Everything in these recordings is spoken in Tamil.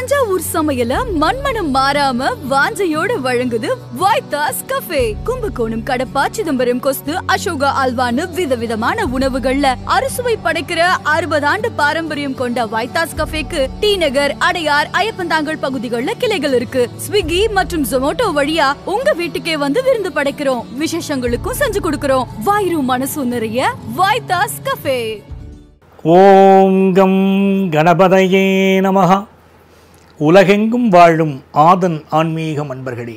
தஞ்சாவூர் சமையல மண்மனம் மாறாம வாஞ்சையோட வழங்குது வைத்தாஸ் கஃபே கும்பகோணம் கடப்பா சிதம்பரம் கொஸ்து அசோகா அல்வான்னு விதவிதமான உணவுகள்ல அறுசுவை படைக்கிற அறுபது ஆண்டு பாரம்பரியம் கொண்ட வைத்தாஸ் கஃபேக்கு டி நகர் அடையார் ஐயப்பந்தாங்கல் பகுதிகளில் கிளைகள் இருக்கு ஸ்விக்கி மற்றும் ஜொமோட்டோ வழியா உங்க வீட்டுக்கே வந்து விருந்து படைக்கிறோம் விசேஷங்களுக்கும் செஞ்சு கொடுக்கிறோம் வாயிரும் மனசும் நிறைய வைத்தாஸ் கஃபே ஓம் கம் கணபதையே நமஹ உலகெங்கும் வாழும் ஆதன் ஆன்மீக அன்பர்களே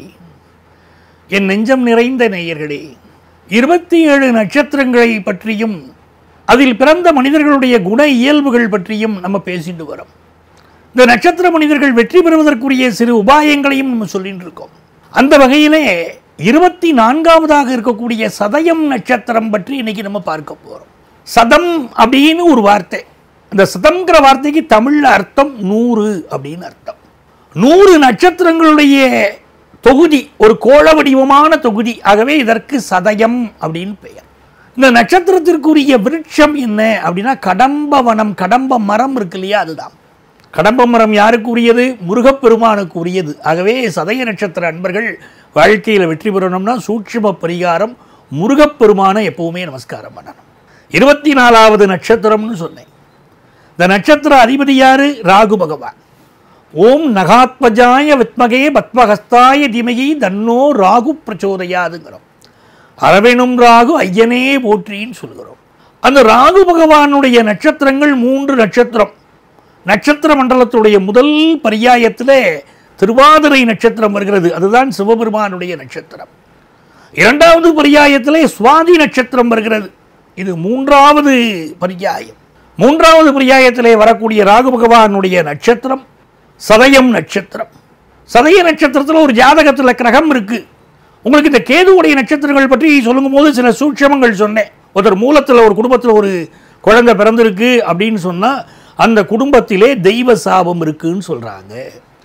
என் நெஞ்சம் நிறைந்த நேயர்களே இருபத்தி ஏழு நட்சத்திரங்களை பற்றியும் அதில் பிறந்த மனிதர்களுடைய குண இயல்புகள் பற்றியும் நம்ம பேசிட்டு வரோம் இந்த நட்சத்திர மனிதர்கள் வெற்றி பெறுவதற்குரிய சிறு உபாயங்களையும் நம்ம சொல்லிட்டு இருக்கோம் அந்த வகையிலே இருபத்தி நான்காவதாக இருக்கக்கூடிய சதயம் நட்சத்திரம் பற்றி இன்னைக்கு நம்ம பார்க்க போகிறோம் சதம் அப்படின்னு ஒரு வார்த்தை இந்த சதம்ங்கிற வார்த்தைக்கு தமிழ்ல அர்த்தம் நூறு அப்படின்னு அர்த்தம் நூறு நட்சத்திரங்களுடைய தொகுதி ஒரு கோள வடிவமான தொகுதி ஆகவே இதற்கு சதயம் அப்படின்னு பெயர் இந்த நட்சத்திரத்திற்குரிய விருட்சம் என்ன அப்படின்னா கடம்ப வனம் கடம்ப மரம் இருக்கு இல்லையா அதுதான் கடம்ப மரம் யாருக்கு உரியது முருகப்பெருமானுக்கு உரியது ஆகவே சதய நட்சத்திர அன்பர்கள் வாழ்க்கையில் வெற்றி பெறணும்னா சூட்சும பரிகாரம் முருகப்பெருமானை எப்பவுமே நமஸ்காரம் பண்ணணும் இருபத்தி நாலாவது நட்சத்திரம்னு சொன்னேன் இந்த நட்சத்திர அதிபதி யாரு ராகு பகவான் ஓம் நகாத்மஜாய வித்மகே பத்மஹஸ்தாய திமகி தன்னோ ராகு பிரச்சோதயாதுங்கிறோம் அரவெனும் ராகு ஐயனே போற்றின்னு சொல்கிறோம் அந்த ராகு பகவானுடைய நட்சத்திரங்கள் மூன்று நட்சத்திரம் நட்சத்திர மண்டலத்துடைய முதல் பரியாயத்திலே திருவாதிரை நட்சத்திரம் வருகிறது அதுதான் சிவபெருமானுடைய நட்சத்திரம் இரண்டாவது பரியாயத்திலே சுவாதி நட்சத்திரம் வருகிறது இது மூன்றாவது பரியாயம் மூன்றாவது பரியாயத்திலே வரக்கூடிய ராகு பகவானுடைய நட்சத்திரம் சதயம் நட்சத்திரம் சதய நட்சத்திரத்தில் ஒரு ஜாதகத்தில் கிரகம் இருக்கு உங்களுக்கு இந்த கேதுவுடைய நட்சத்திரங்கள் பற்றி சொல்லும் போது சில சூட்சமங்கள் சொன்னேன் ஒருத்தர் மூலத்தில் ஒரு குடும்பத்தில் ஒரு குழந்தை பிறந்திருக்கு அப்படின்னு சொன்னால் அந்த குடும்பத்திலே தெய்வ சாபம் இருக்குன்னு சொல்கிறாங்க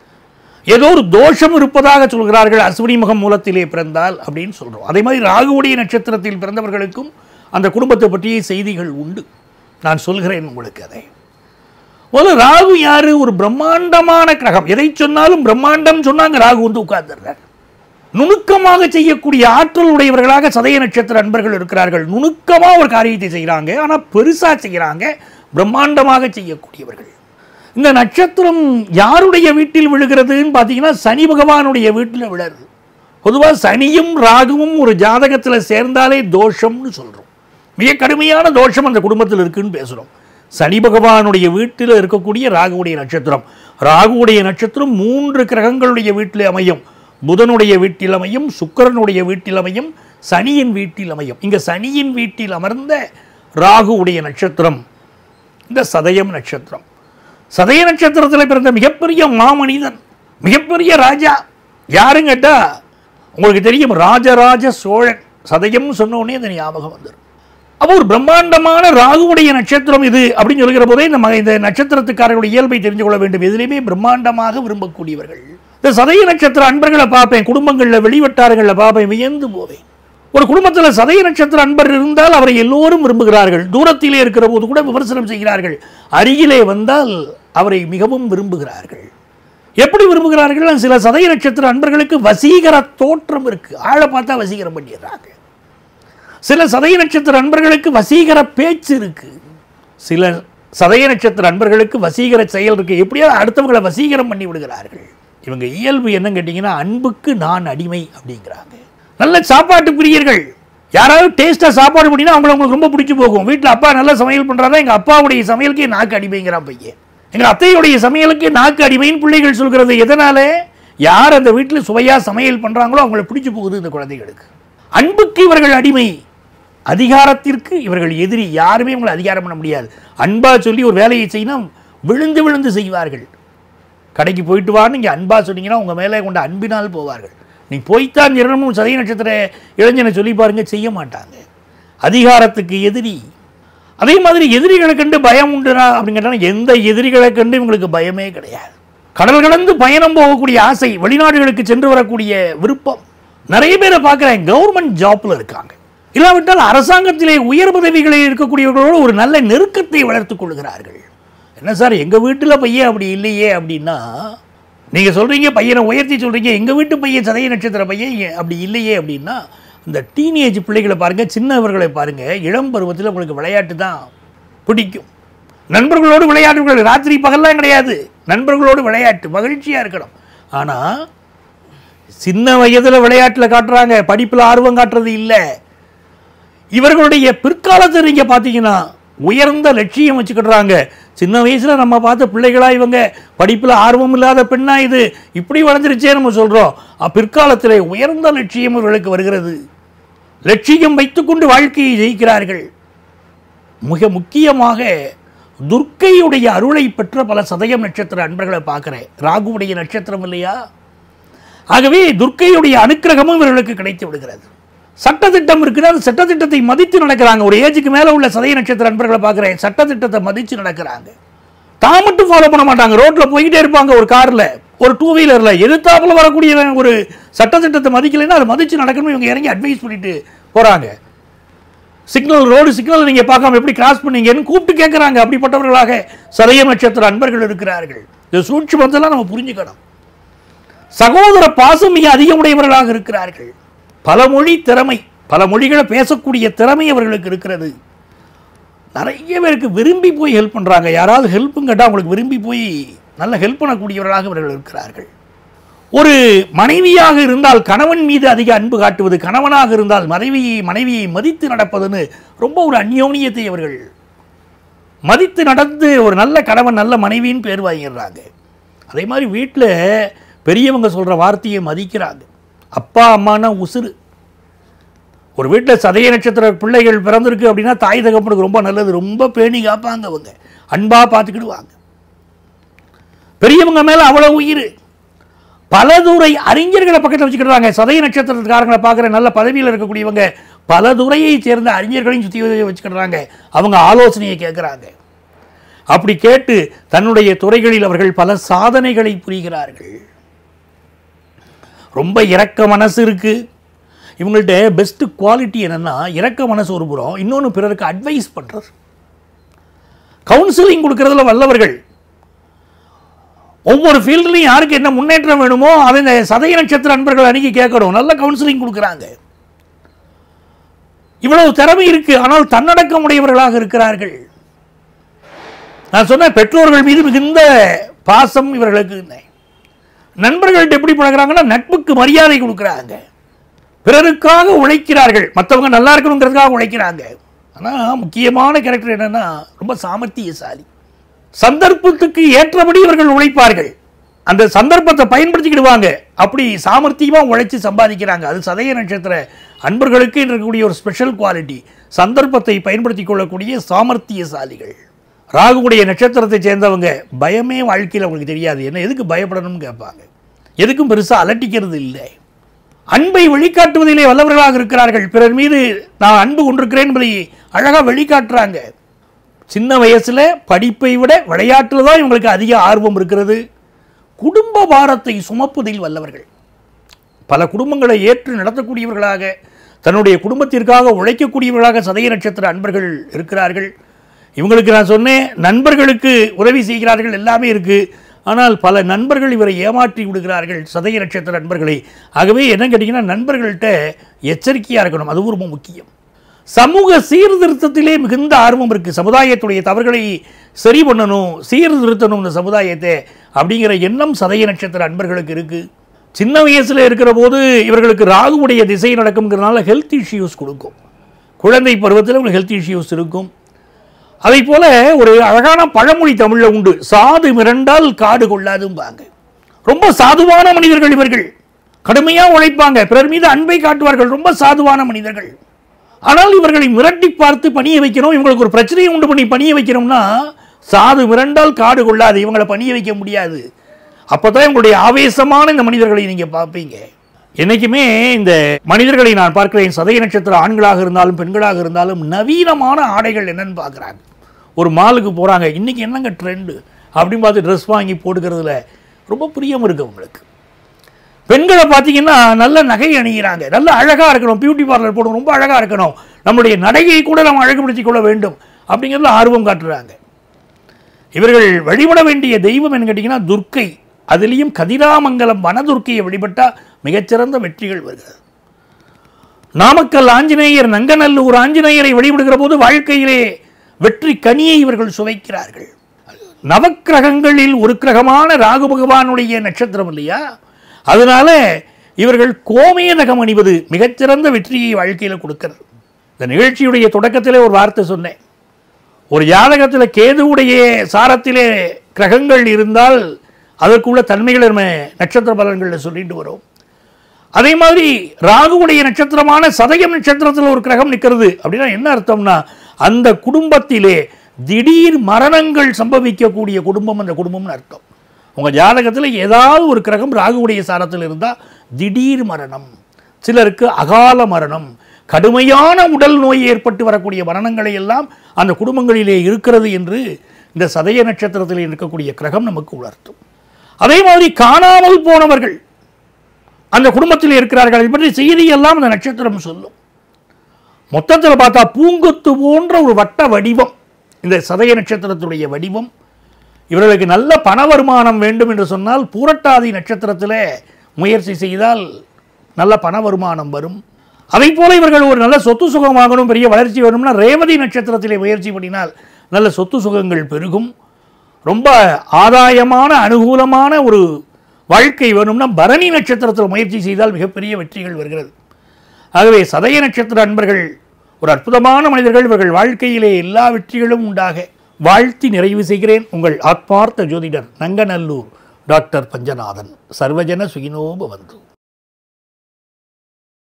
ஏதோ ஒரு தோஷம் இருப்பதாக சொல்கிறார்கள் அஸ்வினி முகம் மூலத்திலே பிறந்தால் அப்படின்னு சொல்கிறோம் அதே மாதிரி ராகுவுடைய நட்சத்திரத்தில் பிறந்தவர்களுக்கும் அந்த குடும்பத்தை பற்றிய செய்திகள் உண்டு நான் சொல்கிறேன் உங்களுக்கு அதை ஒரு ராகு யாரு ஒரு பிரம்மாண்டமான கிரகம் எதை சொன்னாலும் பிரம்மாண்டம் சொன்னாங்க ராகு வந்து உட்கார்ந்துடுறார் நுணுக்கமாக செய்யக்கூடிய ஆற்றல் உடையவர்களாக சதய நட்சத்திர அன்பர்கள் இருக்கிறார்கள் நுணுக்கமாக ஒரு காரியத்தை செய்கிறாங்க ஆனால் பெருசாக செய்கிறாங்க பிரம்மாண்டமாக செய்யக்கூடியவர்கள் இந்த நட்சத்திரம் யாருடைய வீட்டில் விழுகிறதுன்னு பார்த்தீங்கன்னா சனி பகவானுடைய வீட்டில் விழருது பொதுவாக சனியும் ராகுவும் ஒரு ஜாதகத்தில் சேர்ந்தாலே தோஷம்னு சொல்கிறோம் மிக கடுமையான தோஷம் அந்த குடும்பத்தில் இருக்குன்னு பேசுகிறோம் சனி பகவானுடைய வீட்டில் இருக்கக்கூடிய ராகுவுடைய நட்சத்திரம் ராகுவுடைய நட்சத்திரம் மூன்று கிரகங்களுடைய வீட்டில் அமையும் புதனுடைய வீட்டில் அமையும் சுக்கிரனுடைய வீட்டில் அமையும் சனியின் வீட்டில் அமையும் இங்கே சனியின் வீட்டில் அமர்ந்த ராகுவுடைய நட்சத்திரம் இந்த சதயம் நட்சத்திரம் சதய நட்சத்திரத்தில் பிறந்த மிகப்பெரிய மாமனிதன் மிகப்பெரிய ராஜா யாருன்னு கேட்டா உங்களுக்கு தெரியும் ராஜராஜ சோழன் சதயம் சொன்ன உடனே அந்த ஞாபகம் வந்துடும் அப்போ ஒரு பிரம்மாண்டமான ராகுவுடைய நட்சத்திரம் இது அப்படின்னு சொல்கிற போதே நம்ம இந்த நட்சத்திரத்துக்காரர்களுடைய இயல்பை தெரிஞ்சு கொள்ள வேண்டும் எதிலையுமே பிரம்மாண்டமாக விரும்பக்கூடியவர்கள் இந்த சதய நட்சத்திர அன்பர்களை பார்ப்பேன் குடும்பங்களில் வெளிவட்டாரங்களில் பார்ப்பேன் வியந்து போவேன் ஒரு குடும்பத்தில் சதய நட்சத்திர அன்பர் இருந்தால் அவரை எல்லோரும் விரும்புகிறார்கள் தூரத்திலே இருக்கிற போது கூட விமர்சனம் செய்கிறார்கள் அருகிலே வந்தால் அவரை மிகவும் விரும்புகிறார்கள் எப்படி விரும்புகிறார்கள் சில சதய நட்சத்திர அன்பர்களுக்கு வசீகர தோற்றம் இருக்கு ஆளை பார்த்தா வசீகரம் பண்ணிடுறாங்க சில சதய நட்சத்திர அன்பர்களுக்கு வசீகர பேச்சு இருக்கு சில சதய நட்சத்திர அன்பர்களுக்கு வசீகர செயல் இருக்கு எப்படியாவது அடுத்தவங்களை வசீகரம் பண்ணி விடுகிறார்கள் இவங்க இயல்பு என்னன்னு கேட்டிங்கன்னா அன்புக்கு நான் அடிமை அப்படிங்கிறாங்க நல்ல சாப்பாட்டு பிரியர்கள் யாராவது டேஸ்ட்டாக சாப்பாடு பண்ணினா அவங்கள உங்களுக்கு ரொம்ப பிடிச்சி போகும் வீட்டில் அப்பா நல்லா சமையல் பண்ணுறாங்க எங்கள் அப்பாவுடைய சமையலுக்கே நாக்கு அடிமைங்கிறான் பையன் எங்கள் அத்தையுடைய சமையலுக்கு நாக்கு அடிமைன்னு பிள்ளைகள் சொல்கிறது எதனால யார் அந்த வீட்டில் சுவையாக சமையல் பண்ணுறாங்களோ அவங்கள பிடிச்சி போகுது இந்த குழந்தைகளுக்கு அன்புக்கு இவர்கள் அடிமை அதிகாரத்திற்கு இவர்கள் எதிரி யாருமே இவங்களை அதிகாரம் பண்ண முடியாது அன்பா சொல்லி ஒரு வேலையை செய்யணும் விழுந்து விழுந்து செய்வார்கள் கடைக்கு போயிட்டு வான்னு நீங்கள் அன்பா சொன்னீங்கன்னா உங்கள் மேலே கொண்ட அன்பினால் போவார்கள் நீ போய்த்தான் இரண்டும் சதய நட்சத்திர இளைஞனை சொல்லி பாருங்க செய்ய மாட்டாங்க அதிகாரத்துக்கு எதிரி அதே மாதிரி எதிரிகளை கண்டு பயம் உண்டுனா அப்படின்னு கேட்டால் எந்த எதிரிகளை கண்டு இவங்களுக்கு பயமே கிடையாது கடல் கடந்து பயணம் போகக்கூடிய ஆசை வெளிநாடுகளுக்கு சென்று வரக்கூடிய விருப்பம் நிறைய பேரை பார்க்குறேன் கவர்மெண்ட் ஜாப்ல இருக்காங்க இல்லாவிட்டால் அரசாங்கத்திலே உயர் பதவிகளில் இருக்கக்கூடியவர்களோடு ஒரு நல்ல நெருக்கத்தை வளர்த்துக் கொள்கிறார்கள் என்ன சார் எங்கள் வீட்டில் பையன் அப்படி இல்லையே அப்படின்னா நீங்கள் சொல்கிறீங்க பையனை உயர்த்தி சொல்கிறீங்க எங்கள் வீட்டு பையன் சதய நட்சத்திர பையன் ஏ- அப்படி இல்லையே அப்படின்னா இந்த டீனேஜ் பிள்ளைகளை பாருங்கள் சின்னவர்களை பாருங்கள் இளம் பருவத்தில் உங்களுக்கு விளையாட்டு தான் பிடிக்கும் நண்பர்களோடு விளையாடுகள் ராத்திரி பகல்லாம் கிடையாது நண்பர்களோடு விளையாட்டு மகிழ்ச்சியாக இருக்கணும் ஆனால் சின்ன வயதில் விளையாட்டில் காட்டுறாங்க படிப்பில் ஆர்வம் காட்டுறது இல்லை இவர்களுடைய பிற்காலத்தை நீங்க பார்த்தீங்கன்னா உயர்ந்த லட்சியம் வச்சுக்கிடுறாங்க சின்ன வயசுல நம்ம பார்த்த பிள்ளைகளா இவங்க படிப்புல ஆர்வம் இல்லாத பெண்ணா இது இப்படி வளர்ந்துருச்சே நம்ம சொல்றோம் அ, பிற்காலத்திலே உயர்ந்த லட்சியம் இவர்களுக்கு வருகிறது லட்சியம் வைத்துக்கொண்டு வாழ்க்கையை ஜெயிக்கிறார்கள் மிக முக்கியமாக துர்க்கையுடைய அருளை பெற்ற பல சதயம் நட்சத்திர அன்பர்களை பார்க்கிறேன் ராகுவுடைய நட்சத்திரம் இல்லையா ஆகவே துர்க்கையுடைய அனுக்கிரகமும் இவர்களுக்கு கிடைத்து விடுகிறது சட்டத்திட்டம் இருக்குது அந்த சட்டத்திட்டத்தை மதித்து நடக்கிறாங்க ஒரு ஏஜுக்கு மேலே உள்ள சதய நட்சத்திர அன்பர்களை பார்க்குறேன் சட்டத்திட்டத்தை மதித்து நடக்கிறாங்க தான் மட்டும் ஃபாலோ பண்ண மாட்டாங்க ரோட்டில் போய்கிட்டே இருப்பாங்க ஒரு காரில் ஒரு டூ வீலரில் எதிர்த்தாப்புல வரக்கூடிய ஒரு சட்டத்திட்டத்தை மதிக்கலைன்னா அதை மதித்து நடக்கணும் இவங்க இறங்கி அட்வைஸ் பண்ணிட்டு போகிறாங்க சிக்னல் ரோடு சிக்னல் நீங்கள் பார்க்காம எப்படி கிராஸ் பண்ணீங்கன்னு கூப்பிட்டு கேட்குறாங்க அப்படிப்பட்டவர்களாக சதய நட்சத்திர அன்பர்கள் இருக்கிறார்கள் இந்த சூட்சுமத்தெல்லாம் நம்ம புரிஞ்சுக்கணும் சகோதர பாசம் மிக அதிகமுடையவர்களாக இருக்கிறார்கள் பல மொழி திறமை பல மொழிகளை பேசக்கூடிய திறமை அவர்களுக்கு இருக்கிறது நிறைய பேருக்கு விரும்பி போய் ஹெல்ப் பண்ணுறாங்க யாராவது ஹெல்ப்பும் கேட்டால் அவங்களுக்கு விரும்பி போய் நல்ல ஹெல்ப் பண்ணக்கூடியவர்களாக இவர்கள் இருக்கிறார்கள் ஒரு மனைவியாக இருந்தால் கணவன் மீது அதிக அன்பு காட்டுவது கணவனாக இருந்தால் மனைவியை மனைவியை மதித்து நடப்பதுன்னு ரொம்ப ஒரு அந்யோன்யத்தை அவர்கள் மதித்து நடந்து ஒரு நல்ல கணவன் நல்ல மனைவின்னு பேர் வாங்கிடுறாங்க அதே மாதிரி வீட்டில் பெரியவங்க சொல்கிற வார்த்தையை மதிக்கிறாங்க அப்பா அம்மானா உசுறு ஒரு வீட்டில் சதய நட்சத்திர பிள்ளைகள் பிறந்திருக்கு அப்படின்னா தாய் தகப்பனுக்கு ரொம்ப நல்லது ரொம்ப பேணி காப்பாங்க அவங்க அன்பாக பார்த்துக்கிடுவாங்க பெரியவங்க மேலே அவ்வளோ உயிர் பல துறை அறிஞர்களை பக்கத்தில் வச்சுக்கிடுறாங்க சதய நட்சத்திரத்துக்காரங்களை பார்க்குற நல்ல பதவியில் இருக்கக்கூடியவங்க பல துறையை சேர்ந்த அறிஞர்களையும் சுற்றி வச்சுக்கிடுறாங்க அவங்க ஆலோசனையை கேட்குறாங்க அப்படி கேட்டு தன்னுடைய துறைகளில் அவர்கள் பல சாதனைகளை புரிகிறார்கள் ரொம்ப இரக்க மனசு இருக்கு இவங்கள்ட்ட பெஸ்ட் குவாலிட்டி என்னன்னா இரக்க மனசு ஒரு புறம் இன்னொன்று பிறருக்கு அட்வைஸ் பண்றது கவுன்சிலிங் கொடுக்கறதுல வல்லவர்கள் ஒவ்வொரு ஃபீல்ட்லையும் யாருக்கு என்ன முன்னேற்றம் வேணுமோ அதை இந்த சதய நட்சத்திர அன்பர்கள் அணுகி கேட்கணும் நல்ல கவுன்சிலிங் கொடுக்குறாங்க இவ்வளவு திறமை இருக்கு ஆனால் தன்னடக்கம் உடையவர்களாக இருக்கிறார்கள் நான் சொன்ன பெற்றோர்கள் மீது மிகுந்த பாசம் இவர்களுக்கு இல்லை. நண்பர்கள்ட்ட எப்படி பழகுறாங்கன்னா நட்புக்கு மரியாதை கொடுக்குறாங்க பிறருக்காக உழைக்கிறார்கள் மற்றவங்க நல்லா இருக்கணுங்கிறதுக்காக உழைக்கிறாங்க ஆனால் முக்கியமான கேரக்டர் என்னன்னா ரொம்ப சாமர்த்தியசாலி சந்தர்ப்பத்துக்கு ஏற்றபடி இவர்கள் உழைப்பார்கள் அந்த சந்தர்ப்பத்தை பயன்படுத்திக்கிடுவாங்க அப்படி சாமர்த்தியமாக உழைச்சி சம்பாதிக்கிறாங்க அது சதய நட்சத்திர அன்பர்களுக்கு இருக்கக்கூடிய ஒரு ஸ்பெஷல் குவாலிட்டி சந்தர்ப்பத்தை பயன்படுத்தி கொள்ளக்கூடிய சாமர்த்தியசாலிகள் ராகுவுடைய நட்சத்திரத்தை சேர்ந்தவங்க பயமே வாழ்க்கையில் அவங்களுக்கு தெரியாது என்ன எதுக்கு பயப்படணும்னு கேட்பாங்க எதுக்கும் பெருசாக அலட்டிக்கிறது இல்லை அன்பை வெளிக்காட்டுவதிலே வல்லவர்களாக இருக்கிறார்கள் பிறர் மீது நான் அன்பு கொண்டிருக்கிறேன் என்பதை அழகாக வெளிக்காட்டுறாங்க சின்ன வயசுல படிப்பை விட விளையாட்டில் தான் இவங்களுக்கு அதிக ஆர்வம் இருக்கிறது குடும்ப பாரத்தை சுமப்பதில் வல்லவர்கள் பல குடும்பங்களை ஏற்று நடத்தக்கூடியவர்களாக தன்னுடைய குடும்பத்திற்காக உழைக்கக்கூடியவர்களாக சதய நட்சத்திர அன்பர்கள் இருக்கிறார்கள் இவங்களுக்கு நான் சொன்னேன் நண்பர்களுக்கு உதவி செய்கிறார்கள் எல்லாமே இருக்கு ஆனால் பல நண்பர்கள் இவரை ஏமாற்றி விடுகிறார்கள் சதய நட்சத்திர நண்பர்களை ஆகவே என்ன கேட்டிங்கன்னா நண்பர்கள்ட்ட எச்சரிக்கையாக இருக்கணும் அதுவும் ரொம்ப முக்கியம் சமூக சீர்திருத்தத்திலே மிகுந்த ஆர்வம் இருக்கு சமுதாயத்துடைய தவறுகளை சரி பண்ணணும் சீர்திருத்தணும் இந்த சமுதாயத்தை அப்படிங்கிற எண்ணம் சதய நட்சத்திர அன்பர்களுக்கு இருக்கு சின்ன வயசுல இருக்கிற போது இவர்களுக்கு ராகுவுடைய திசை நடக்கும்ங்கிறதுனால ஹெல்த் இஷ்யூஸ் கொடுக்கும் குழந்தை பருவத்தில் உங்களுக்கு ஹெல்த் இஷ்யூஸ் இருக்கும் அதை போல ஒரு அழகான பழமொழி தமிழ்ல உண்டு சாது மிரண்டால் காடு கொள்ளாதும்பாங்க ரொம்ப சாதுவான மனிதர்கள் இவர்கள் கடுமையா உழைப்பாங்க பிறர் மீது அன்பை காட்டுவார்கள் ரொம்ப சாதுவான மனிதர்கள் ஆனால் இவர்களை மிரட்டி பார்த்து பணிய வைக்கணும் இவங்களுக்கு ஒரு பிரச்சனையை உண்டு பண்ணி பணிய வைக்கணும்னா சாது மிரண்டால் காடு கொள்ளாது இவங்களை பணிய வைக்க முடியாது அப்பதான் இவங்களுடைய ஆவேசமான இந்த மனிதர்களை நீங்க பார்ப்பீங்க என்னைக்குமே இந்த மனிதர்களை நான் பார்க்கிறேன் சதய நட்சத்திர ஆண்களாக இருந்தாலும் பெண்களாக இருந்தாலும் நவீனமான ஆடைகள் என்னன்னு பார்க்குறாங்க ஒரு மாலுக்கு போகிறாங்க இன்னைக்கு என்னங்க ட்ரெண்டு அப்படின்னு பார்த்து ட்ரெஸ் வாங்கி போட்டுக்கிறதுல ரொம்ப பிரியம் இருக்கு அவங்களுக்கு பெண்களை பார்த்தீங்கன்னா நல்ல நகை அணிகிறாங்க நல்ல அழகாக இருக்கணும் பியூட்டி பார்லர் போடணும் ரொம்ப அழகாக இருக்கணும் நம்முடைய நடையை கூட நம்ம அழகுபடுத்திக் கொள்ள வேண்டும் அப்படிங்கிறதுல ஆர்வம் காட்டுறாங்க இவர்கள் வழிபட வேண்டிய தெய்வம் என்ன கேட்டிங்கன்னா துர்க்கை அதிலையும் கதிராமங்கலம் வனதுர்க்கையை வழிபட்டால் மிகச்சிறந்த வெற்றிகள் வருகிறது நாமக்கல் ஆஞ்சநேயர் நங்கநல்லூர் ஆஞ்சநேயரை வழிபடுகிற போது வாழ்க்கையிலே வெற்றி கனியை இவர்கள் சுவைக்கிறார்கள் நவக்கிரகங்களில் ஒரு கிரகமான ராகு பகவானுடைய நட்சத்திரம் இல்லையா அதனால இவர்கள் கோமேதகம் அணிவது மிகச்சிறந்த வெற்றியை வாழ்க்கையில் கொடுக்கிறது இந்த நிகழ்ச்சியுடைய தொடக்கத்திலே ஒரு வார்த்தை சொன்னேன் ஒரு ஜாதகத்தில் கேதுவுடைய சாரத்திலே கிரகங்கள் இருந்தால் அதற்குள்ள தன்மைகளை நம்ம நட்சத்திர பலன்களில் சொல்லிட்டு வரோம் அதே மாதிரி ராகுவுடைய நட்சத்திரமான சதயம் நட்சத்திரத்தில் ஒரு கிரகம் நிற்கிறது அப்படின்னா என்ன அர்த்தம்னா அந்த குடும்பத்திலே திடீர் மரணங்கள் சம்பவிக்கக்கூடிய குடும்பம் அந்த குடும்பம்னு அர்த்தம் உங்கள் ஜாதகத்தில் ஏதாவது ஒரு கிரகம் ராகுவுடைய சாரத்தில் இருந்தால் திடீர் மரணம் சிலருக்கு அகால மரணம் கடுமையான உடல் நோய் ஏற்பட்டு வரக்கூடிய மரணங்களை எல்லாம் அந்த குடும்பங்களிலே இருக்கிறது என்று இந்த சதய நட்சத்திரத்தில் இருக்கக்கூடிய கிரகம் நமக்கு உணர்த்தும் அதே மாதிரி காணாமல் போனவர்கள் அந்த குடும்பத்தில் இருக்கிறார்கள் அதை பற்றி செய்தியெல்லாம் அந்த நட்சத்திரம் சொல்லும் மொத்தத்தில் பார்த்தா பூங்கொத்து போன்ற ஒரு வட்ட வடிவம் இந்த சதய நட்சத்திரத்துடைய வடிவம் இவர்களுக்கு நல்ல பண வருமானம் வேண்டும் என்று சொன்னால் பூரட்டாதி நட்சத்திரத்தில் முயற்சி செய்தால் நல்ல பண வருமானம் வரும் அதை போல இவர்கள் ஒரு நல்ல சொத்து சுகம் வாங்கணும் பெரிய வளர்ச்சி வேணும்னா ரேவதி நட்சத்திரத்திலே முயற்சி பண்ணினால் நல்ல சொத்து சுகங்கள் பெருகும் ரொம்ப ஆதாயமான அனுகூலமான ஒரு வாழ்க்கை வேணும்னா பரணி நட்சத்திரத்தில் முயற்சி செய்தால் மிகப்பெரிய வெற்றிகள் வருகிறது ஆகவே சதய நட்சத்திர அன்பர்கள் ஒரு அற்புதமான மனிதர்கள் இவர்கள் வாழ்க்கையிலே எல்லா வெற்றிகளும் உண்டாக வாழ்த்தி நிறைவு செய்கிறேன் உங்கள் ஆத்மார்த்த ஜோதிடர் நங்கநல்லூர் டாக்டர் பஞ்சநாதன் சர்வஜன சுகினோப வந்து